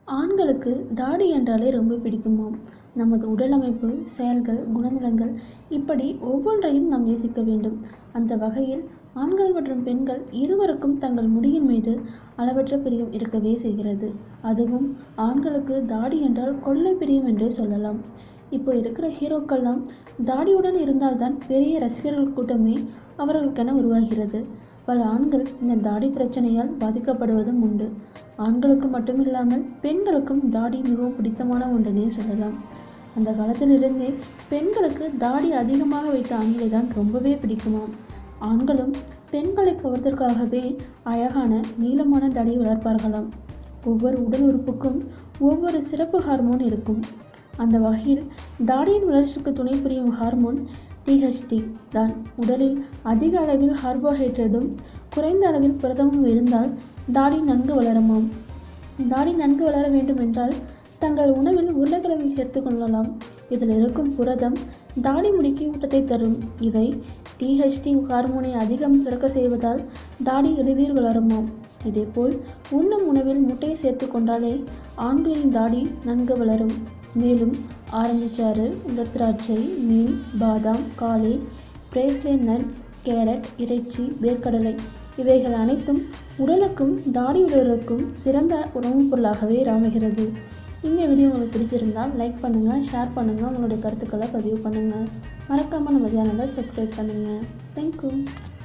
ஆண்களுக்கு தாடி என்றாலே ரொம்ப பிடிக்குமாம் நமது உடல் அமைப்பு செயல்கள் குணநலன்கள் இப்படி ஒவ்வொன்றையும் நாம் நேசிக்க வேண்டும் அந்த வகையில் ஆண்கள் மற்றும் பெண்கள் இருவருக்கும் தங்கள் முடியின் மீது அளவற்ற பிரியம் இருக்கவே செய்கிறது அதுவும் ஆண்களுக்கு தாடி என்றால் கொள்ளை பிரியம் என்றே சொல்லலாம் இப்போ இருக்கிற ஹீரோக்கள்லாம் தாடியுடன் இருந்தால்தான் பெரிய ரசிகர்கள் கூட்டமே அவர்களுக்கென உருவாகிறது பல ஆண்கள் இந்த தாடி பிரச்சனையால் பாதிக்கப்படுவதும் உண்டு ஆண்களுக்கு மட்டுமில்லாமல் பெண்களுக்கும் தாடி மிகவும் பிடித்தமான ஒன்றெனே சொல்லலாம் அந்த காலத்திலிருந்தே பெண்களுக்கு தாடி அதிகமாக வைத்த ஆண்களை தான் ரொம்பவே பிடிக்குமாம் ஆண்களும் பெண்களை கவர்வதற்காகவே அழகான நீளமான தாடி வளர்ப்பார்களாம் ஒவ்வொரு உடல் உறுப்புக்கும் ஒவ்வொரு சிறப்பு ஹார்மோன் இருக்கும் அந்த வகையில் தாடியின் வளர்ச்சிக்கு துணை புரியும் ஹார்மோன் டிஹெச்டி தான் உடலில் அதிக அளவில் கார்போஹைட்ரேட்டும் குறைந்த அளவில் புரதமும் இருந்தால் தாடி நன்கு வளருமாம் தாடி நன்கு வளர வேண்டும் என்றால் தங்கள் உணவில் உருளைக்கிழங்கை சேர்த்து கொள்ளலாம் இதில் இருக்கும் புரதம் தாடி முடிக்கு ஊட்டத்தை தரும் இவை டிஹெச்டி ஹார்மோனை அதிகம் சுரக்க செய்வதால் தாடி எளிதில் வளருமாம் இதேபோல் உண்ணும் உணவில் முட்டையை சேர்த்து கொண்டாலே ஆண்களின் தாடி நன்கு வளரும் மேலும் ஆரஞ்சு சாறு உலர்திராட்சை மீன் பாதாம் காளை பிரேஸ்லே நட்ஸ் கேரட் இறைச்சி வேர்க்கடலை இவைகள் அனைத்தும் உடலுக்கும் தாடி உடலுக்கும் சிறந்த உணவுப் பொருளாகவே அமைகிறது இந்த வீடியோ உங்களுக்கு பிடிச்சிருந்தால் லைக் பண்ணுங்கள் ஷேர் பண்ணுங்கள் உங்களுடைய கருத்துக்களை பதிவு பண்ணுங்கள் மறக்காமல் நம்ம சேனலை சப்ஸ்கிரைப் பண்ணுங்கள் தேங்க்யூ